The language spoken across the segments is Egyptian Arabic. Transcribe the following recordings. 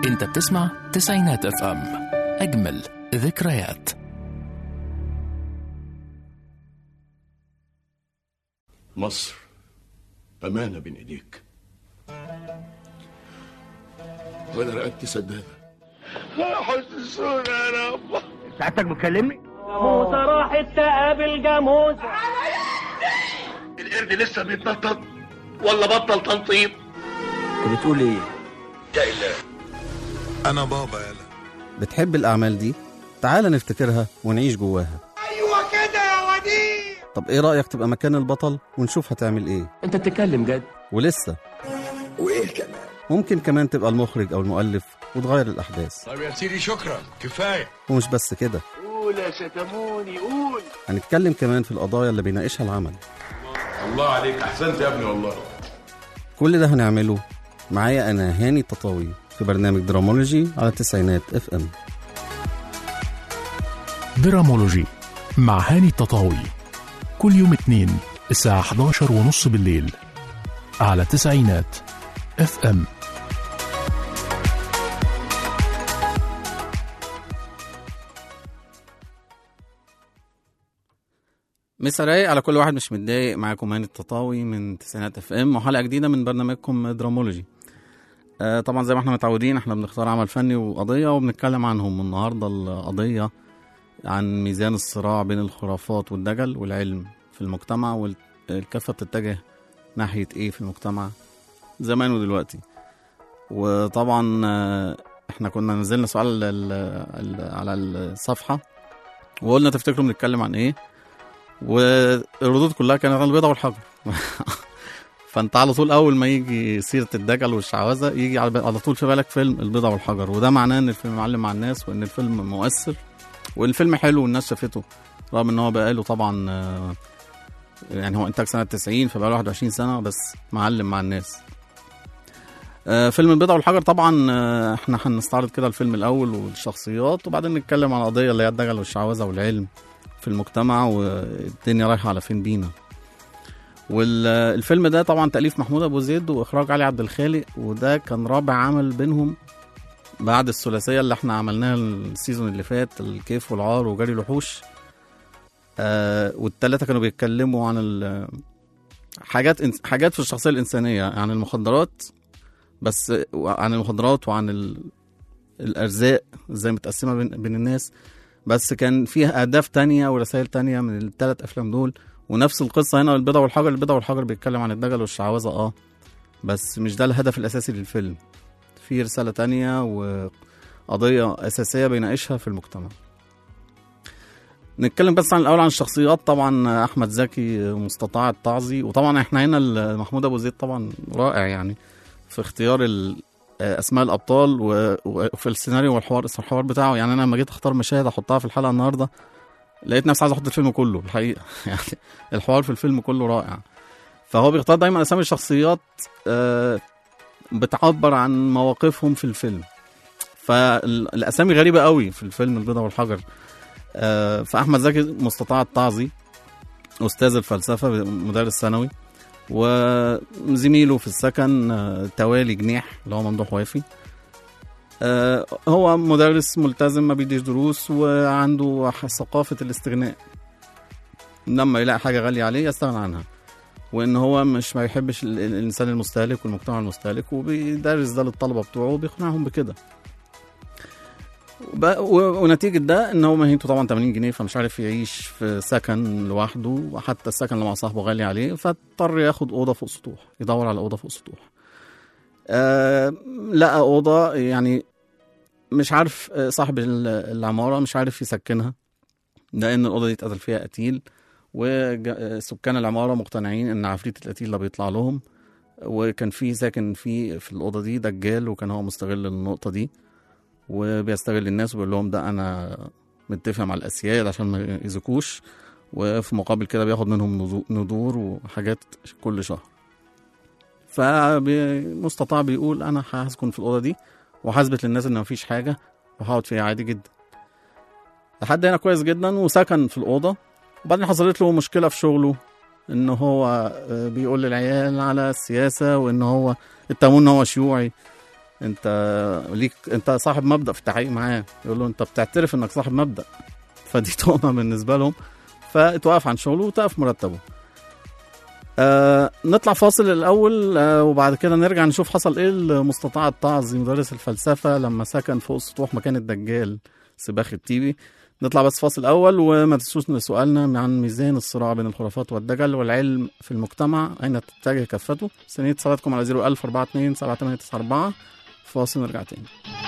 انت بتسمع تسعينات اف ام اجمل ذكريات مصر أمانة بين إيديك وأنا رقبتي سدادة حسسونا يا رب سعادتك بتكلمني؟ جاموسة راحت تقابل جاموسة القرد لسه بيتنطط ولا بطل تنطيط انت بتقول ايه؟ انا بابا يلا بتحب الأعمال دي؟ تعال نفتكرها ونعيش جواها ايوه كده يا وديع طب إيه رأيك تبقى مكان البطل ونشوف هتعمل إيه؟ انت بتتكلم جد ولسه وايه كمان ممكن كمان تبقى المخرج أو المؤلف وتغير الأحداث طب يا سيدي شكرا كفايه ومش بس كده قول يا شتموني قول هنتكلم كمان في القضايا اللي بيناقشها العمل الله عليك احسنت يا ابني والله كل ده هنعمله معايا أنا هاني التطاوي في برنامج درامولوجي على تسعينات اف ام درامولوجي مع هاني التطاوي كل يوم اثنين الساعة 11 ونص بالليل على تسعينات اف ام مسا رايق على كل واحد مش متضايق معاكم هاني التطاوي من تسعينات اف ام وحلقه جديده من برنامجكم درامولوجي آه طبعا زي ما احنا متعودين احنا بنختار عمل فني وقضيه وبنتكلم عنهم النهارده القضيه عن ميزان الصراع بين الخرافات والدجل والعلم في المجتمع والكفه بتتجه ناحيه ايه في المجتمع زمان ودلوقتي وطبعا آه، احنا كنا نزلنا سؤال ال- ال- على الصفحه وقلنا تفتكروا بنتكلم عن ايه والردود كلها كانت عن البيضة والحجر فانت على طول اول ما يجي سيره الدجل والشعوذه يجي على على طول في بالك فيلم البيضة والحجر وده معناه ان الفيلم معلم مع الناس وان الفيلم مؤثر والفيلم حلو والناس شافته رغم ان هو بقاله طبعا آه، يعني هو انتاج سنه 90 فبقاله 21 سنه بس معلم مع الناس آه، فيلم البيضة والحجر طبعا آه، احنا هنستعرض كده الفيلم الاول والشخصيات وبعدين نتكلم عن القضيه اللي هي الدجل والشعوذه والعلم في المجتمع والدنيا رايحه على فين بينا والفيلم ده طبعا تأليف محمود أبو زيد وإخراج علي عبد الخالق وده كان رابع عمل بينهم بعد الثلاثية اللي احنا عملناها السيزون اللي فات الكيف والعار وجري الوحوش آه والتلاتة كانوا بيتكلموا عن ال- حاجات إنس- حاجات في الشخصية الإنسانية عن المخدرات بس عن المخدرات وعن ال- الأرزاق ازاي متقسمة بين, بين الناس بس كان فيها أهداف تانية ورسائل تانية من التلات أفلام دول ونفس القصة هنا البيضة والحجر البيضة والحجر بيتكلم عن الدجل والشعوذة اه بس مش ده الهدف الأساسي للفيلم في رسالة تانية وقضية أساسية بيناقشها في المجتمع نتكلم بس عن الأول عن الشخصيات طبعا أحمد زكي مستطاع الطعزي وطبعا احنا هنا محمود أبو زيد طبعا رائع يعني في اختيار ال- اسماء الابطال و- وفي السيناريو والحوار الحوار بتاعه يعني انا لما جيت اختار مشاهد احطها في الحلقه النهارده لقيت نفسي عايز احط الفيلم كله الحقيقه يعني الحوار في الفيلم كله رائع فهو بيختار دايما اسامي الشخصيات آه، بتعبر عن مواقفهم في الفيلم فالاسامي غريبه قوي في الفيلم البيضة والحجر آه، فاحمد زكي مستطاع الطعزي استاذ الفلسفه مدرس ثانوي وزميله في السكن آه، توالي جنيح اللي هو ممدوح وافي آه، هو مدرس ملتزم ما بيديش دروس وعنده ح- ثقافة الاستغناء لما يلاقي حاجة غالية عليه يستغنى عنها وان هو مش ما يحبش ال- ال- الانسان المستهلك والمجتمع المستهلك وبيدرس ده للطلبة بتوعه وبيقنعهم بكده وب- و- ونتيجة ده ان هو مهنته طبعا 80 جنيه فمش عارف يعيش في سكن لوحده وحتى السكن اللي مع صاحبه غالي عليه فاضطر ياخد اوضة فوق سطوح يدور على اوضة فوق سطوح آه لقى اوضة يعني مش عارف آه، صاحب ال- العمارة مش عارف يسكنها لأن الأوضة دي اتقتل فيها قتيل وسكان العمارة مقتنعين إن عفريت القتيل ده بيطلع لهم وكان في ساكن في في الأوضة دي دجال وكان هو مستغل النقطة دي وبيستغل الناس وبيقول لهم ده أنا متفق مع الأسياد عشان ما يأذكوش وفي مقابل كده بياخد منهم نذو- نذور وحاجات كل شهر فمستطاع بيقول أنا هسكن في الأوضة دي وحاسبت للناس ان مفيش حاجه وهقعد فيها عادي جدا لحد هنا كويس جدا وسكن في الاوضه وبعدين حصلت له مشكله في شغله ان هو آه، بيقول للعيال على السياسه وان هو اتهموه ان هو شيوعي انت ليك انت صاحب مبدا في التحقيق معاه يقول له انت بتعترف انك صاحب مبدا فدي تهمه بالنسبه لهم فتوقف عن شغله وتقف مرتبه آه نطلع فاصل الاول آه وبعد كده نرجع نشوف حصل ايه لمستطاع الطعز مدرس الفلسفه لما سكن فوق سطوح مكان الدجال سباخ التيبي نطلع بس فاصل اول وما تنسوش سؤالنا عن ميزان الصراع بين الخرافات والدجل والعلم في المجتمع اين تتجه كفته سنية اتصالاتكم على 01000 42 7894 فاصل نرجع تاني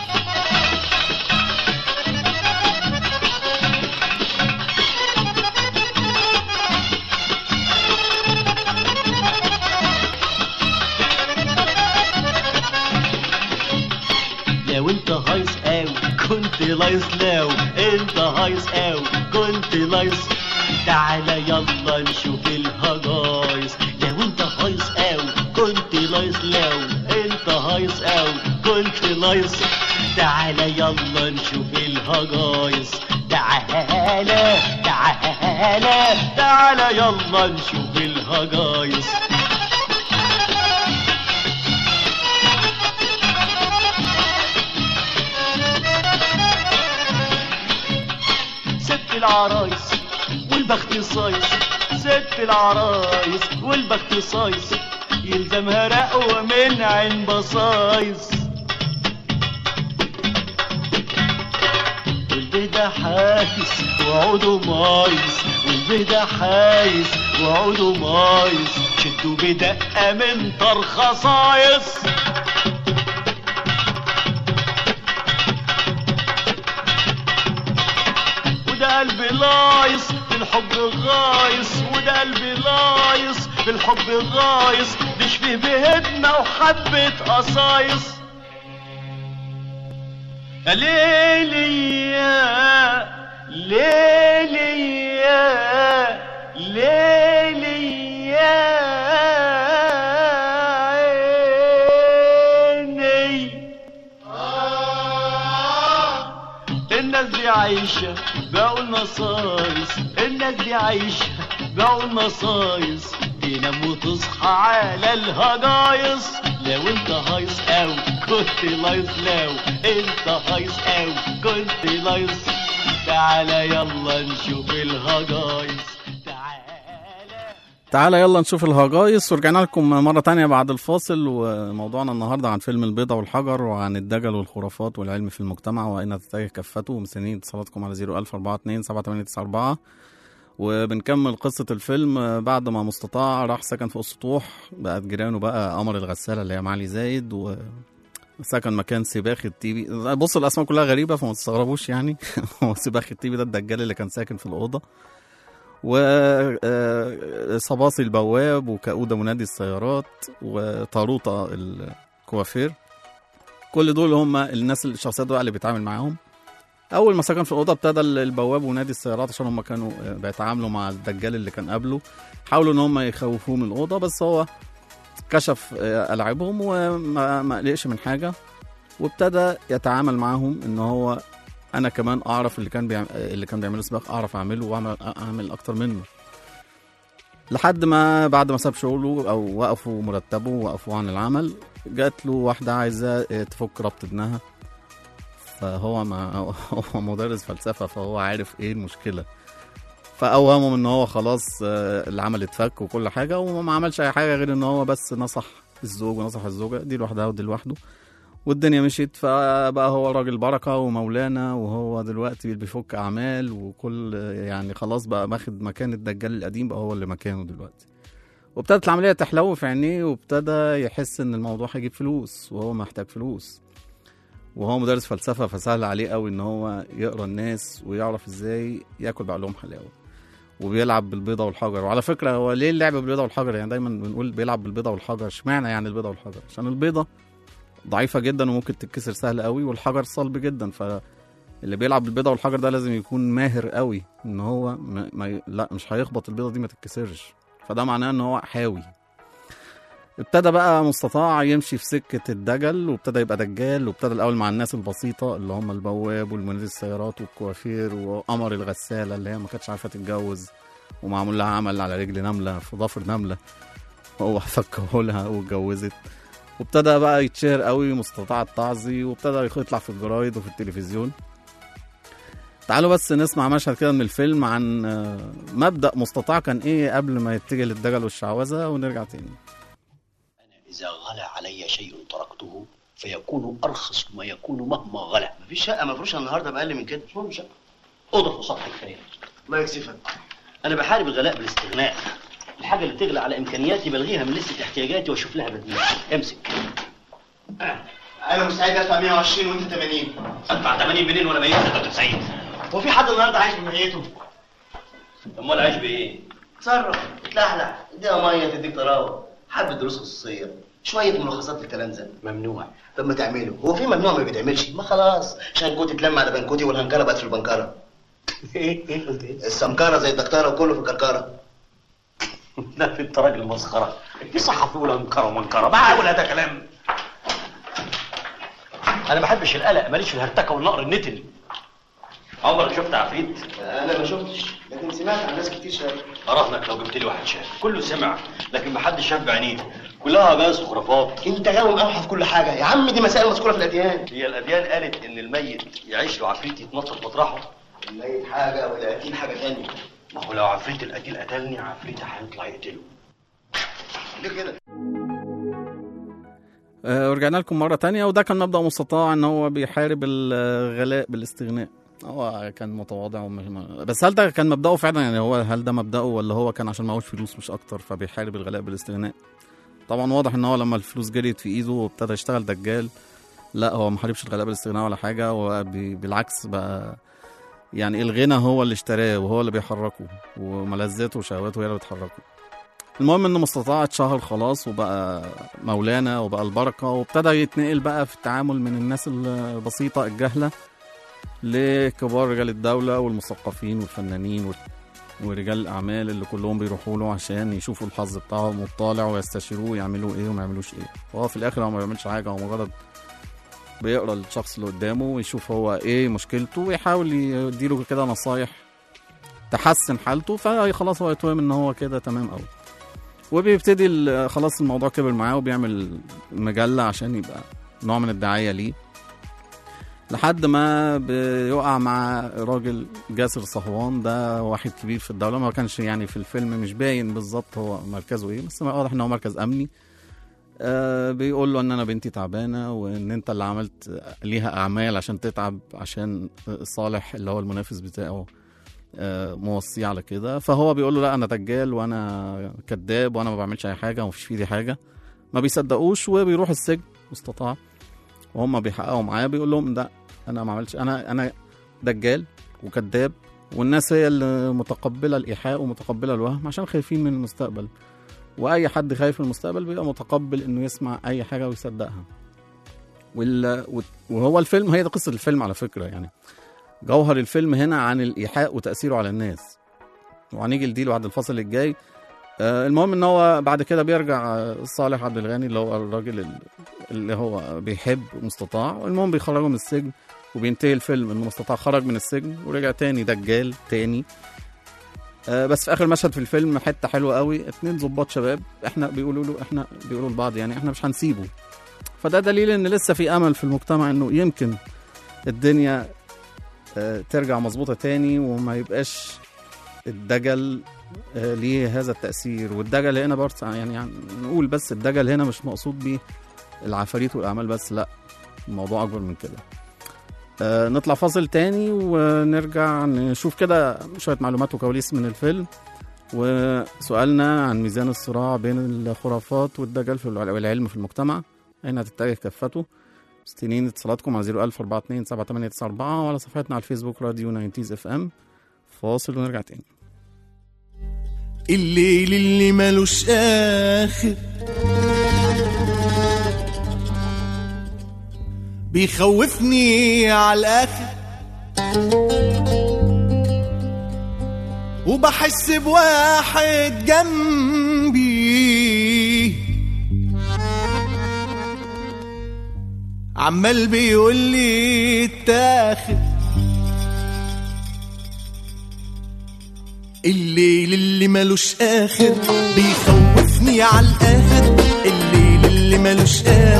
لو انت هايص قوي كنت لايص لو انت هايص قوي كنت لايص تعالى يلا نشوف الهجايص لو انت هايص قوي كنت لايص لو انت هايص قوي كنت لايص تعالى يلا نشوف الهجايص تعالى تعالى تعالى يلا نشوف الهجايص ست العرايس والبخت صايص ست العرايس والبخت صايص يلزمها رقوة من عين بصايص والبيضة حايس وعوده مايس والبيضة حايس وعوده مايس شدوا بدقة من طرخة صايص وده قلبي لايص بالحب غايص وده قلبي لايص بالحب غايص نشفي بهدنا وحبة قصايص يا ليلي يا ليلي يا ليلي يا عيني الناس دي عايشة بقوا النصايص الناس دي عايشة بقوا النصايص تنام وتصحى على الهجايص لو انت هايص او كنت لايص لو انت هايص او كنت لايص تعالى يلا نشوف الهجايص تعالى تعالى يلا نشوف الهجايص ورجعنا لكم مرة تانية بعد الفاصل وموضوعنا النهاردة عن فيلم البيضة والحجر وعن الدجل والخرافات والعلم في المجتمع وأين تتجه كفته مستنيين اتصالاتكم على 01042 7894 وبنكمل قصة الفيلم بعد ما مستطاع راح سكن فوق السطوح بقت جيرانه بقى قمر الغسالة اللي هي معالي زايد و سكن مكان سباخ التيبي بص الاسماء كلها غريبه فما تستغربوش يعني هو سباخ التيبي ده الدجال اللي كان ساكن في الاوضه وصباصي البواب وكؤودة منادي السيارات وطاروطة الكوافير كل دول هم الناس الشخصيات دول اللي بيتعامل معاهم اول ما سكن في الاوضه ابتدى البواب ونادي السيارات عشان هم كانوا بيتعاملوا مع الدجال اللي كان قبله حاولوا ان هم يخوفوه من الاوضه بس هو كشف العابهم وما ما قلقش من حاجه وابتدى يتعامل معاهم ان هو انا كمان اعرف اللي كان بيعمل اللي كان بيعمله سباق اعرف اعمله واعمل اعمل اكتر منه لحد ما بعد ما ساب شغله او وقفوا مرتبه وقفوا عن العمل جات له واحده عايزه تفك ربط ابنها فهو ما هو مدرس فلسفه فهو عارف ايه المشكله فاوهمهم ان هو خلاص العمل اتفك وكل حاجه وما عملش اي حاجه غير ان هو بس نصح الزوج ونصح الزوجه دي لوحدها ودي لوحده والدنيا مشيت فبقى هو راجل بركة ومولانا وهو دلوقتي بيفك أعمال وكل يعني خلاص بقى ماخد مكان الدجال القديم بقى هو اللي مكانه دلوقتي وابتدت العملية تحلو في عينيه وابتدى يحس إن الموضوع هيجيب فلوس وهو محتاج فلوس وهو مدرس فلسفة فسهل عليه قوي إن هو يقرا الناس ويعرف إزاي ياكل بعقلهم حلاوة وبيلعب بالبيضة والحجر وعلى فكرة هو ليه اللعب بالبيضة والحجر يعني دايما بنقول بيلعب بالبيضة والحجر اشمعنى يعني البيضة والحجر عشان البيضة ضعيفة جدا وممكن تتكسر سهل قوي والحجر صلب جدا فاللي بيلعب بالبيضة والحجر ده لازم يكون ماهر قوي ان هو ما ما لا مش هيخبط البيضة دي ما تتكسرش فده معناه ان هو حاوي ابتدى بقى مستطاع يمشي في سكة الدجل وابتدى يبقى دجال وابتدى الأول مع الناس البسيطة اللي هم البواب والمنادي السيارات والكوافير وقمر الغسالة اللي هي ما كانتش عارفة تتجوز ومعمول لها عمل على رجل نملة في ضفر نملة هو فكه لها واتجوزت وابتدى بقى يتشهر قوي مستطاع الطعزي وابتدى يطلع في الجرايد وفي التلفزيون تعالوا بس نسمع مشهد كده من الفيلم عن آه، مبدأ مستطاع كان ايه قبل ما يتجه للدجل والشعوذة ونرجع تاني إذا غلى علي شيء تركته فيكون أرخص ما يكون مهما غلى مفيش شقه مفروشه النهارده باقل من كده مش مهم شقة أوضة وسطح كفاية الله يكسفك أنا بحارب الغلاء بالاستغناء الحاجة اللي تغلى على إمكانياتي بلغيها من لستة احتياجاتي وأشوف لها بديل امسك انا مستعد ادفع 120 وانت 80 أدفع 80 منين وأنا ميت 96 هو في حد النهارده عايش بميته أمال عايش بإيه؟ تصرف اتلحلح اديها ميه تديك طراوه حبه دروس خصوصيه شويه ملخصات للتلامذه ممنوع طب ما تعمله هو في ممنوع ما بيتعملش ما خلاص شنكوتي اتلم على بنكوتي والهنكره بقت في البنكره إيه إيه قلت إيه؟ السمكره زي الدكتوره وكله في الكركره لا في أنت راجل مسخرة دي صحفي ولا منكرة ومنكرة معقول هذا كلام أنا ما بحبش القلق ماليش في الهرتكة والنقر النتن عمرك شفت عفريت؟ انا ما شفتش لكن سمعت عن ناس كتير شافوا أراهنك لو جبت لي واحد شاف كله سمع لكن ما حدش شاف بعينيه كلها جاز وخرافات انت غاوي اوحى في كل حاجه يا عم دي مسائل مذكوره في الاديان هي الأديان قالت إن الميت يعيش له عفريت يتنطط مطرحه الميت حاجه والقتيل حاجه ثانيه ما هو لو عفريت القتيل قتلني عفريت هيطلع يقتله ليه كده آه، ورجعنا لكم مرة تانية وده كان مبدأ مستطاع ان هو بيحارب الغلاء بالاستغناء هو كان متواضع ومش م- بس هل ده كان مبدأه فعلا يعني هو هل ده مبدأه ولا هو كان عشان معهوش فلوس مش اكتر فبيحارب الغلاء بالاستغناء طبعا واضح ان هو لما الفلوس جريت في ايده وابتدى يشتغل دجال لا هو ما حاربش الغلاء بالاستغناء ولا حاجة هو بي- بالعكس بقى يعني الغنى هو اللي اشتراه وهو اللي بيحركه وملذاته وشهواته هي اللي بتحركه المهم ان مستطاع اتشهر خلاص وبقى مولانا وبقى البركه وابتدى يتنقل بقى في التعامل من الناس البسيطه الجهله لكبار رجال الدوله والمثقفين والفنانين وال- ورجال الاعمال اللي كلهم بيروحوا له عشان يشوفوا الحظ بتاعهم وطالع ويستشيروه يعملوا ايه وما يعملوش ايه وهو في الاخر هو ما بيعملش حاجه هو مجرد بيقرا الشخص اللي قدامه ويشوف هو ايه مشكلته ويحاول يديله كده نصايح تحسن حالته فخلاص هو يتوهم ان هو كده تمام قوي وبيبتدي ال- خلاص الموضوع كبر معاه وبيعمل مجلة عشان يبقى نوع من الدعاية ليه لحد ما بيقع مع راجل جاسر صهوان ده واحد كبير في الدولة ما كانش يعني في الفيلم مش باين بالظبط هو مركزه ايه بس واضح ان هو مركز امني آه بيقول له ان انا بنتي تعبانه وان انت اللي عملت ليها اعمال عشان تتعب عشان صالح اللي هو المنافس بتاعه آه، موصيه على كده فهو بيقول له لا انا دجال وانا كذاب وانا ما بعملش اي حاجه ومفيش في ايدي حاجه ما بيصدقوش وبيروح السجن مستطاع وهم بيحققوا معاه بيقول لهم لا انا ما عملتش انا انا دجال وكذاب والناس هي اللي متقبله الايحاء ومتقبله الوهم عشان خايفين من المستقبل واي حد خايف من المستقبل بيبقى متقبل انه يسمع اي حاجه ويصدقها وال... وهو الفيلم هي دي قصه الفيلم على فكره يعني جوهر الفيلم هنا عن الايحاء وتاثيره على الناس وهنيجي لدي بعد الفصل الجاي آه، المهم ان هو بعد كده بيرجع آه، صالح عبد الغني اللي هو الراجل ال- اللي هو بيحب مستطاع المهم بيخرجه من السجن وبينتهي الفيلم ان مستطاع خرج من السجن ورجع تاني دجال تاني آه، بس في اخر مشهد في الفيلم حته حلوه قوي اتنين ظباط شباب احنا بيقولوا له احنا بيقولوا لبعض يعني احنا مش هنسيبه فده دليل ان لسه في امل في المجتمع انه يمكن الدنيا آه، ترجع مظبوطه تاني وما يبقاش الدجل آه، ليه هذا التاثير والدجل هنا برضه يعني, يعني نقول بس الدجل هنا مش مقصود بيه العفاريت والاعمال بس لا الموضوع اكبر من كده آه، نطلع فاصل تاني ونرجع نشوف كده شويه معلومات وكواليس من الفيلم وسؤالنا عن ميزان الصراع بين الخرافات والدجل في الع- والعلم في المجتمع أين هتتجه كفته مستنيين اتصالاتكم على 01042 7894 وعلى صفحتنا على الفيسبوك راديو 90 اف ام فاصل ونرجع تاني الليل اللي ملوش آخر بيخوفني على الآخر وبحس بواحد جنبي عمال بيقول لي اتاخد الليل اللي ملوش اخر بيخوفني على الاخر الليل اللي ملوش اخر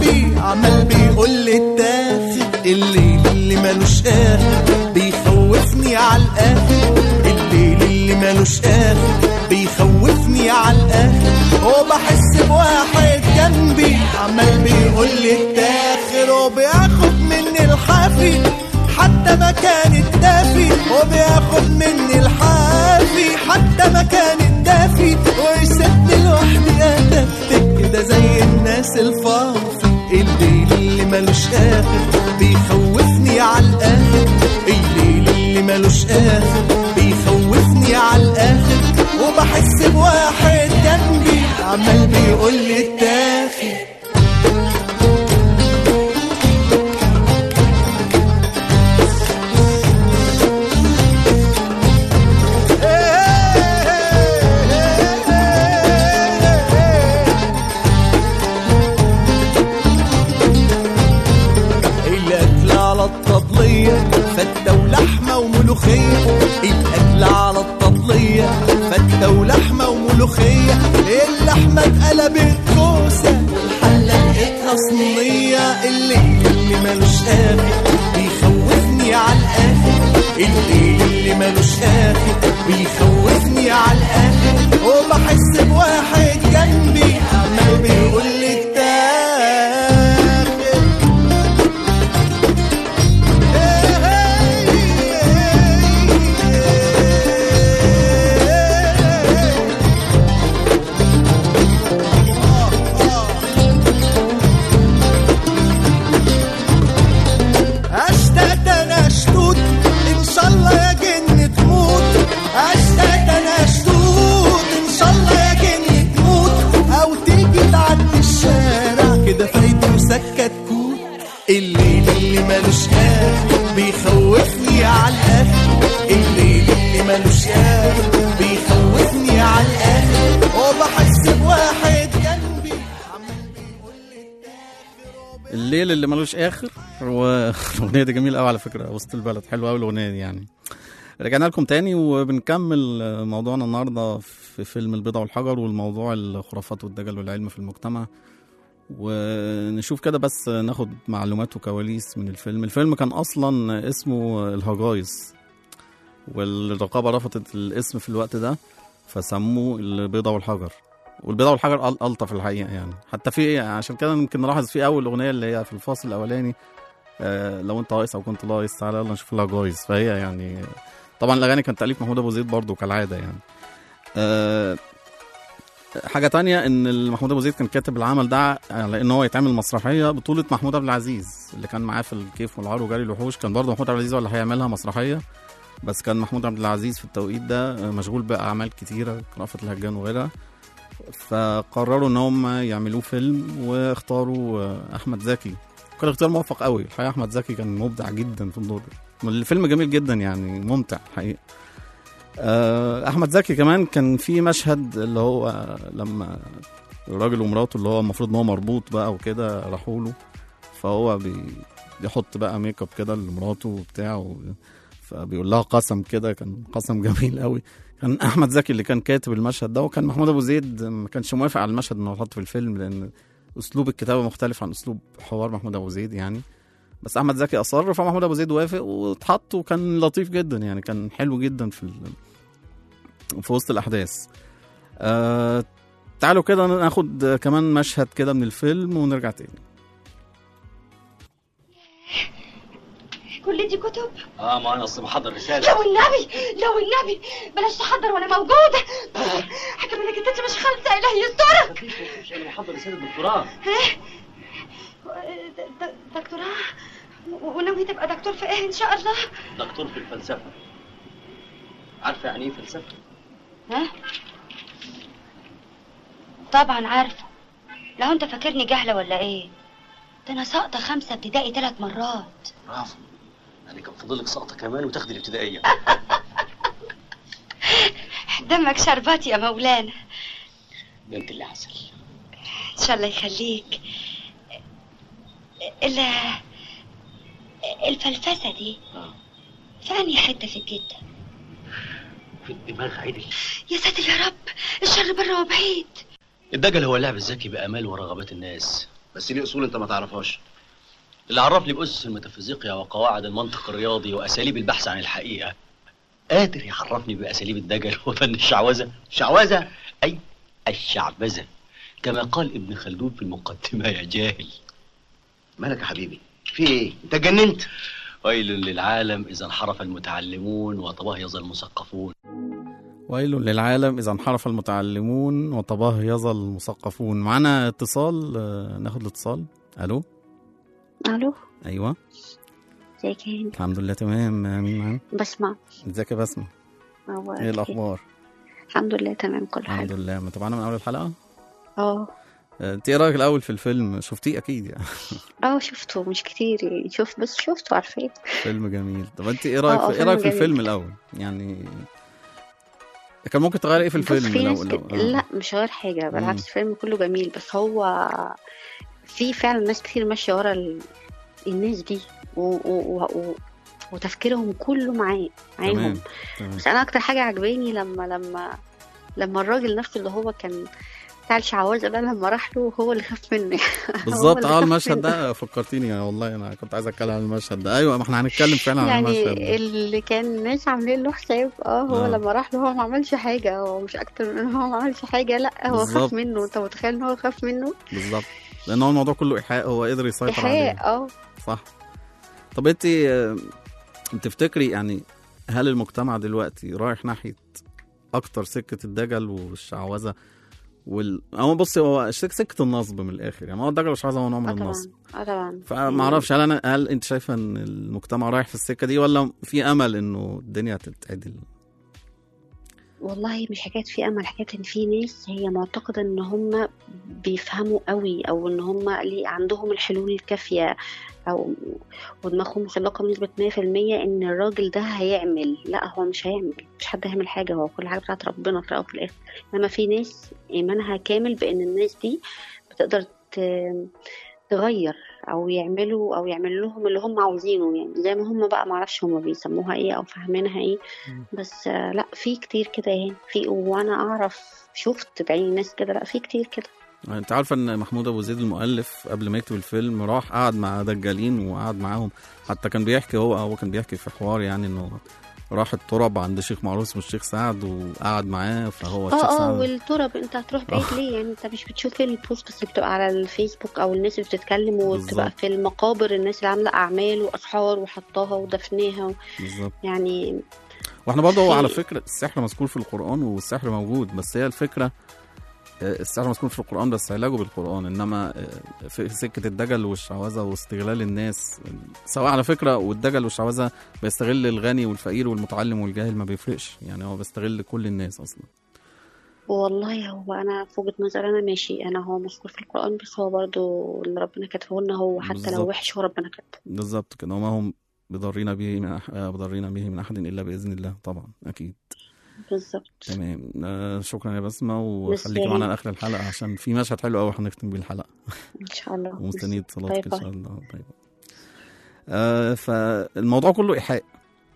جنبي عمال بيقول لي اتاخد الليل اللي ملوش اخر بيخوفني على الاخر الليل اللي ملوش اخر بيخوفني على الاخر وبحس بواحد جنبي عمال بيقول لي اتاخر وبياخد مني الحافي حتى مكان الدافي وبياخد مني الحافي حتى مكان الدافي ويسيبني لوحدي اتفتك كده زي الناس الفاضي الليل اللي ملوش اخر بيخوفني على الاخر الليل اللي ملوش اخر بيخوفني على الاخر وبحس بواحد جنبي عمال بيقول لي اتاخد الأكل على الطبلية فتة ولحمة وملوخية الأكل على الطبلية فتة ولحمة وملوخية اللحمة اتقلبت كوسة والحلة لقيتها صينية الليل اللي ملوش آخر بيخوفني على الآخر الليل اللي ملوش آخر بيخوفني على الآخر وبحس بواحد جنبي عمال بيقول لي التاخر اشتقت انا اشتوت ان شاء الله يا جن تموت اشتقت انا اشتوت ان شاء الله يا جن تموت او تيجي تعدي الشارع كده فايت وسكت كوت الليل اللي ملوش اخر بيخوفني على الاخر الليل اللي ملوش اخر بيخوفني على الاخر وبحس بواحد جنبي عمال بيقول لي الليل اللي ملوش اخر والاغنيه دي جميله قوي على فكره وسط البلد حلوه قوي الاغنيه دي يعني رجعنا لكم تاني وبنكمل موضوعنا النهارده في فيلم البيضة والحجر والموضوع الخرافات والدجل والعلم في المجتمع ونشوف كده بس ناخد معلومات وكواليس من الفيلم الفيلم كان اصلا اسمه الهجايز والرقابه رفضت الاسم في الوقت ده فسموه البيضة والحجر والبيضة والحجر أل- ألطف الحقيقة يعني حتى في عشان كده يمكن نلاحظ في أول أغنية اللي هي في الفاصل الأولاني آه لو أنت قايس أو كنت لايس تعالى يلا نشوف لها جايز فهي يعني طبعا الأغاني كانت تأليف محمود أبو زيد برضو كالعادة يعني آه حاجة تانية إن محمود أبو زيد كان كاتب العمل ده على إن هو يتعمل مسرحية بطولة محمود عبد العزيز اللي كان معاه في الكيف والعار وجري الوحوش كان برضه محمود عبد العزيز هو اللي هيعملها مسرحية بس كان محمود عبد العزيز في التوقيت ده مشغول بأعمال كتيرة رأفت الهجان وغيرها فقرروا ان هم يعملوه فيلم واختاروا احمد زكي كان اختيار موفق قوي الحقيقه احمد زكي كان مبدع جدا في الدور ده الفيلم جميل جدا يعني ممتع الحقيقه آه، احمد زكي كمان كان في مشهد اللي هو لما الراجل ومراته اللي هو المفروض ان هو مربوط بقى وكده راحوا له فهو بي- بيحط بقى ميك اب كده لمراته وبتاع و- فبيقول لها قسم كده كان قسم جميل قوي كان احمد زكي اللي كان كاتب المشهد ده وكان محمود ابو زيد ما كانش موافق على المشهد انه يتحط في الفيلم لان اسلوب الكتابه مختلف عن اسلوب حوار محمود ابو زيد يعني بس احمد زكي اصر فمحمود ابو زيد وافق واتحط وكان لطيف جدا يعني كان حلو جدا في ال- في وسط الاحداث آه تعالوا كده ناخد كمان مشهد كده من الفيلم ونرجع تاني كل دي كتب اه ما انا اصل محضر رساله لو النبي لو النبي بلاش تحضر وانا موجوده حكم انك انت مش خالصه اله يسترك مش انا محضر رساله دكتوراه د- د- دكتوراه و- وناوي تبقى دكتور في ايه ان شاء الله دكتور في الفلسفه عارفه يعني ايه فلسفه ها طبعا عارفه لو انت فاكرني جهله ولا ايه ده انا ساقطه خمسه ابتدائي ثلاث مرات برافو يعني كان فاضلك سقطه كمان وتاخدي الابتدائيه دمك شربات يا مولانا بنت اللي عسل ان شاء الله يخليك الا الفلفسه دي آه. في انهي حته في الجده في الدماغ عدل يا ساتر يا رب الشر بره وبعيد الدجل هو اللعب الذكي بامال ورغبات الناس بس ليه اصول انت ما تعرفهاش اللي عرفني بأسس الميتافيزيقيا وقواعد المنطق الرياضي وأساليب البحث عن الحقيقة قادر يعرفني بأساليب الدجل وفن الشعوذة شعوذه أي الشعبذة كما قال ابن خلدون في المقدمة يا جاهل مالك يا حبيبي في ايه انت اتجننت ويل للعالم إذا انحرف المتعلمون وتبهيظ المثقفون ويل للعالم إذا انحرف المتعلمون وتبهيظ المثقفون معانا اتصال آه، ناخد الاتصال ألو الو أيوة ازيك يا هند الحمد لله تمام آه، مين معانا بسمع ازيك يا بسمة هو ايه الأخبار الحمد لله تمام كل الحمد حاجه لله متابعنا من أول الحلقة اه آه، انت ايه رأيك الأول في الفيلم شفتيه أكيد يعني اه شفته مش كتير يعني شوف بس شفته عارفاه فيلم جميل طب انت ايه رأيك آه، في ايه فيلم رأيك في جميل. الفيلم الأول يعني كان ممكن تغير ايه في بص الفيلم في لو ناس لو كت... آه. لا مش غير حاجه بالعكس الفيلم كله جميل بس هو في فعلا ناس كتير ماشيه ورا ال... الناس دي و... و... و... و... وتفكيرهم كله معاه تمام معاهم تمام بس انا اكتر حاجه عجباني لما لما لما الراجل نفسه اللي هو كان بتاع الشعوذه ده لما راح له هو اللي خاف منه هو بالظبط اللي اه خاف المشهد منه. ده فكرتيني والله انا كنت عايز اتكلم عن المشهد ده ايوه ما احنا هنتكلم فعلا عن يعني المشهد ده اللي كان الناس عاملين له حساب اه هو آه. لما راح له هو ما عملش حاجه هو مش اكتر من إن هو ما عملش حاجه لا هو بالظبط. خاف منه انت متخيل ان هو خاف منه بالظبط لان هو الموضوع كله ايحاء هو قدر يسيطر إيحاء عليه اه صح طب انت آه، تفتكري يعني هل المجتمع دلوقتي رايح ناحيه اكتر سكه الدجل والشعوذه وال هو بصي هو سك- سكه النصب من الاخر يعني ما هو الدجل والشعوذه هو نوع من اه طبعا النصب اه طبعا فما اعرفش هل انا هل انت شايفه ان المجتمع رايح في السكه دي ولا في امل انه الدنيا تتعدل والله مش حكايه في امل حكايه ان في ناس هي معتقده ان هم بيفهموا قوي او ان هم ليه عندهم الحلول الكافيه او ودماغهم مخلقه بنسبه 100% ان الراجل ده هيعمل لا هو مش هيعمل مش حد هيعمل حاجه هو كل حاجه بتاعت ربنا في الاول وفي الاخر انما في ناس ايمانها كامل بان الناس دي بتقدر ت- تغير او يعملوا او يعمل لهم اللي هم عاوزينه يعني زي ما هم بقى معرفش هم بيسموها ايه او فاهمينها ايه بس آه، لا في كتير كده يعني في وانا اعرف شفت بعيني ناس كده لا في كتير كده انت عارفه ان محمود ابو زيد المؤلف قبل ما يكتب الفيلم راح قعد مع دجالين وقعد معاهم حتى كان بيحكي هو هو كان بيحكي في حوار يعني انه راح التراب عند شيخ معروف اسمه الشيخ سعد وقعد معاه فهو الشيخ اه اه سعد والتراب انت هتروح بعيد آه. ليه يعني انت مش بتشوف البوست بس بتبقى على الفيسبوك او الناس اللي بتتكلم وبتبقى بالظبط. في المقابر الناس اللي عامله اعمال واسحار وحطاها ودفناها و- بالظبط يعني واحنا برضه هو في- على فكره السحر مذكور في القران والسحر موجود بس هي الفكره آه، السحر مذكور في القران بس علاجه بالقران انما آه، في سكه الدجل والشعوذه واستغلال الناس سواء على فكره والدجل والشعوذه بيستغل الغني والفقير والمتعلم والجاهل ما بيفرقش يعني هو بيستغل كل الناس اصلا والله هو انا في وجهة نظري انا ماشي انا هو مذكور في القرآن بس هو برضو اللي ربنا كاتبه لنا هو حتى بالظبط. لو وحش هو ربنا كاتبه بالظبط كده وما هم بضرين به من أح... آه، بضرين به من احد الا باذن الله طبعا اكيد بالظبط تمام آه شكرا يا بسمه ميرسي وخليكي يا معانا هند. لاخر الحلقه عشان في مشهد حلو قوي هنختم بيه الحلقه ان شاء الله ومستنيين ميرسي. اتصالاتك باي ان شاء باي. الله باي باي آه فالموضوع كله ايحاء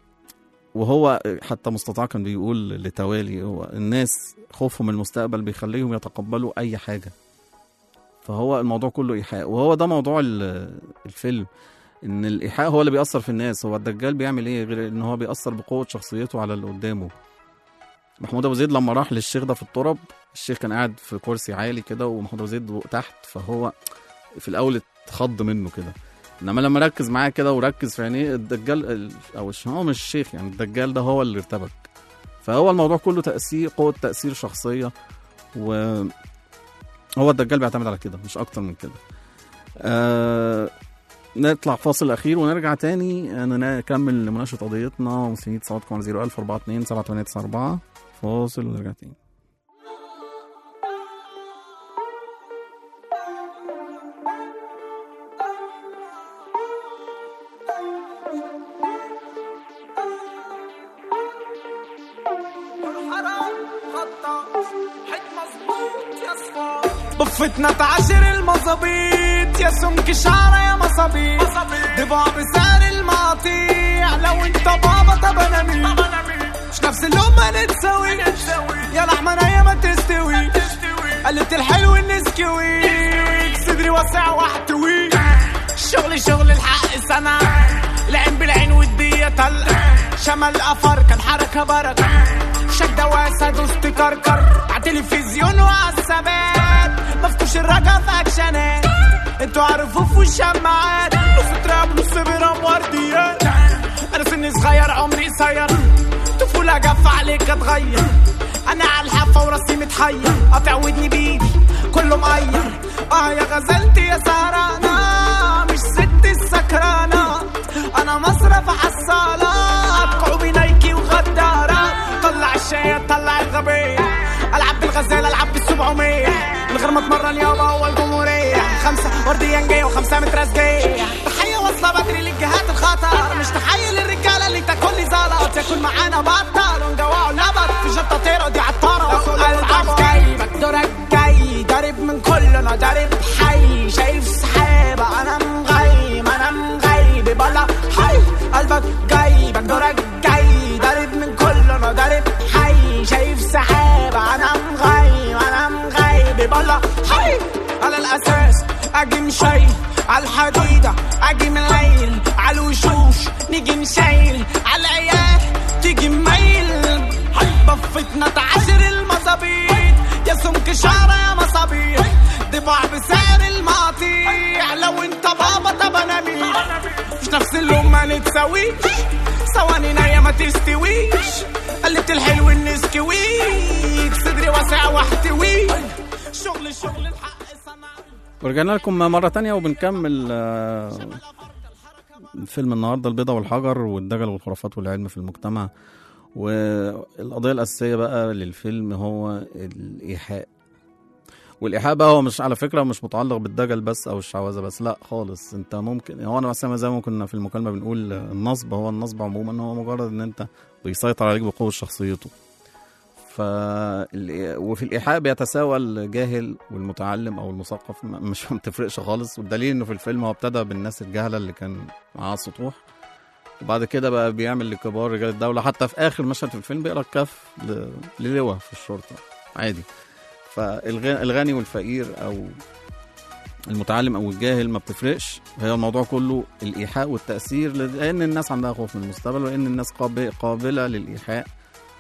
وهو حتى مستطاع كان بيقول لتوالي هو الناس خوفهم من المستقبل بيخليهم يتقبلوا اي حاجه فهو الموضوع كله ايحاء وهو ده موضوع ال- الفيلم ان الايحاء هو اللي بيأثر في الناس هو الدجال بيعمل ايه غير ان هو بيأثر بقوه شخصيته على اللي قدامه محمود ابو زيد لما راح للشيخ ده في التراب الشيخ كان قاعد في كرسي عالي كده ومحمود ابو زيد تحت فهو في الاول اتخض منه كده انما لما ركز معاه كده وركز في عينيه الدجال ال- او الش- هو مش الشيخ يعني الدجال ده هو اللي ارتبك فهو الموضوع كله تأثير قوة تأثير شخصية و هو الدجال بيعتمد على كده مش أكتر من كده آه... نطلع فاصل أخير ونرجع تاني أنا نكمل مناقشة قضيتنا ومستنيين اتصالاتكم على 01042 7894 فاصل ونرجع تاني ضفتنا تعشر المظابيط يا سمك شعرة يا مصابيط ضباع بسعر المقاطيع لو انت بابا طب انا مين مش نفس اللقمة نتساوي يا لحمة نية ما تستوي قلت الحلو النسكويك صدري واسع واحتوي شغلي شغل الحق سنة العين بالعين والدية طلق شمال قفر كان حركة بركة شدة واسع دوست كركر عالتلفزيون وعالثبات مفكوش الرجا في اكشنات انتوا عارفوا في الشماعات نص تراب نص برام ورديات انا سني صغير عمري قصير طفولة جف عليك اتغير انا على الحافة وراسي متحير قاطع ودني بايدي كله مقير اه يا غزلتي يا سهرانة مش ست السكرانة انا مصرف حصالات كعوبي نايكي وغدارة طلع الشاي طلع الغبية العب بالغزالة العب بالسبعمية من غير ما اتمرن يابا هو الجمهورية خمسة ورديانجية وخمسة مترازجية تحية واصلة بدري للجهات الخطر مش تحية للرجالة اللي تاكل لي زلط ياكل معانا بطل ونجوعه نبط في جطة طيرة دي عطارة قلبك جايبك دورك جاي ضارب من كله انا ضارب حي شايف سحابة انا مغيب انا مغيب بلا حي قلبك جايبك دورك جاي ضارب من كله انا ضارب حي شايف سحابة انا مغيب انا مغيب بلا حي على الاساس اجي مشي على الحديدة اجي من الليل على الوشوش نيجي نشيل على العيال تيجي ميل بفتنا تعاشر المظابيط يا سمك شعر يا مصابيح ضباع بسعر المقاطيع لو انت بابا طب انا مين مش نفس اللون ما نتساويش ثواني نايا ما تستويش قلبت الحلو النسكويك صدري واسع واحتوي شغل شغل الحق ورجعنا لكم مرة تانية وبنكمل آه، فيلم النهاردة البيضة والحجر والدجل والخرافات والعلم في المجتمع والقضية الأساسية بقى للفيلم هو الإيحاء والإيحاء بقى هو مش على فكرة مش متعلق بالدجل بس أو الشعوذة بس لا خالص أنت ممكن هو أنا مثلا زي ما كنا في المكالمة بنقول النصب هو النصب عموما هو مجرد إن أنت بيسيطر عليك بقوة شخصيته ف وفي الايحاء بيتساوى الجاهل والمتعلم او المثقف م- مش ما بتفرقش خالص والدليل انه في الفيلم هو ابتدى بالناس الجهله اللي كان معاه السطوح وبعد كده بقى بيعمل لكبار رجال الدوله حتى في اخر مشهد في الفيلم بيقرا الكف ل- للواء في الشرطه عادي فالغني والفقير او المتعلم او الجاهل ما بتفرقش هي الموضوع كله الايحاء والتاثير لان الناس عندها خوف من المستقبل وان الناس قاب- قابله للايحاء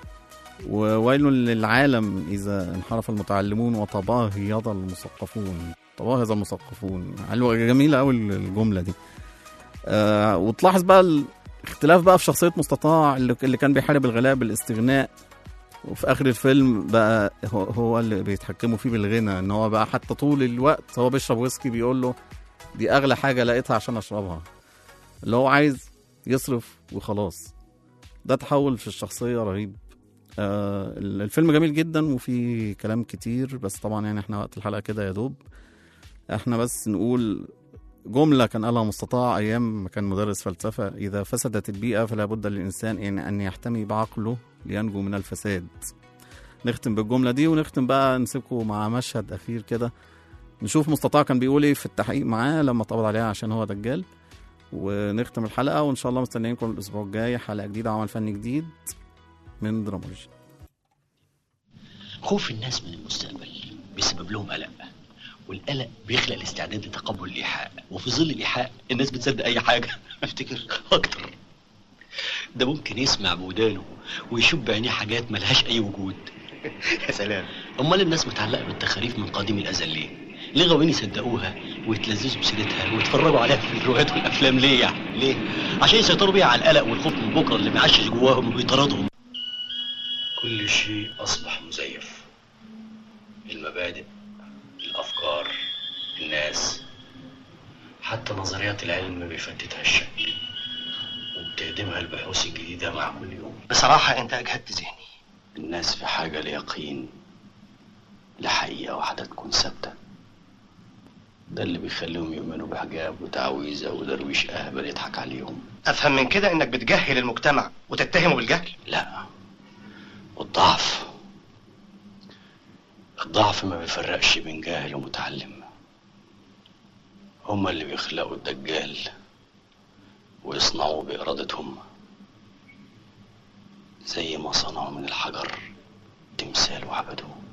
وويل للعالم إذا انحرف المتعلمون وتباهيض المثقفون تباهظ المثقفون حلوة جميلة أوي الجملة دي آه وتلاحظ بقى الاختلاف بقى في شخصية مستطاع اللي اللي كان بيحارب الغلاء بالاستغناء وفي آخر الفيلم بقى هو, هو اللي بيتحكموا فيه بالغنى إن هو بقى حتى طول الوقت هو بيشرب ويسكي بيقول له دي أغلى حاجة لقيتها عشان أشربها اللي هو عايز يصرف وخلاص ده تحول في الشخصية رهيب آه الفيلم جميل جدا وفي كلام كتير بس طبعا يعني احنا وقت الحلقه كده يا دوب احنا بس نقول جمله كان قالها مستطاع ايام ما كان مدرس فلسفه اذا فسدت البيئه فلا بد للانسان ان ان يحتمي بعقله لينجو من الفساد نختم بالجمله دي ونختم بقى نسيبكم مع مشهد اخير كده نشوف مستطاع كان بيقول ايه في التحقيق معاه لما اتقبض عليه عشان هو دجال ونختم الحلقه وان شاء الله مستنيينكم الاسبوع الجاي حلقه جديده عمل فني جديد من درامولوجي خوف الناس من المستقبل بيسبب لهم قلق والقلق بيخلق الاستعداد لتقبل الايحاء وفي ظل الايحاء الناس بتصدق اي حاجه افتكر اكتر ده ممكن يسمع بودانه ويشوف بعينيه حاجات ملهاش اي وجود يا سلام امال الناس متعلقه بالتخاريف من قديم الازل ليه ليه غاويين يصدقوها ويتلذذوا بسيرتها ويتفرجوا عليها في الروايات والافلام ليه يعني ليه عشان يسيطروا بيها على القلق والخوف من بكره اللي معشش جواهم وبيطاردهم كل شيء اصبح مزيف المبادئ الافكار الناس حتى نظريات العلم بيفتتها الشك وبتهدمها البحوث الجديدة مع كل يوم بصراحة أنت أجهدت ذهني الناس في حاجة ليقين لحقيقة واحدة تكون ثابتة ده اللي بيخليهم يؤمنوا بحجاب وتعويذة ودرويش أهبل يضحك عليهم أفهم من كده إنك بتجهل المجتمع وتتهمه بالجهل لا والضعف الضعف ما بيفرقش بين جاهل ومتعلم هما اللي بيخلقوا الدجال ويصنعوه بإرادتهم زي ما صنعوا من الحجر تمثال وعبدوه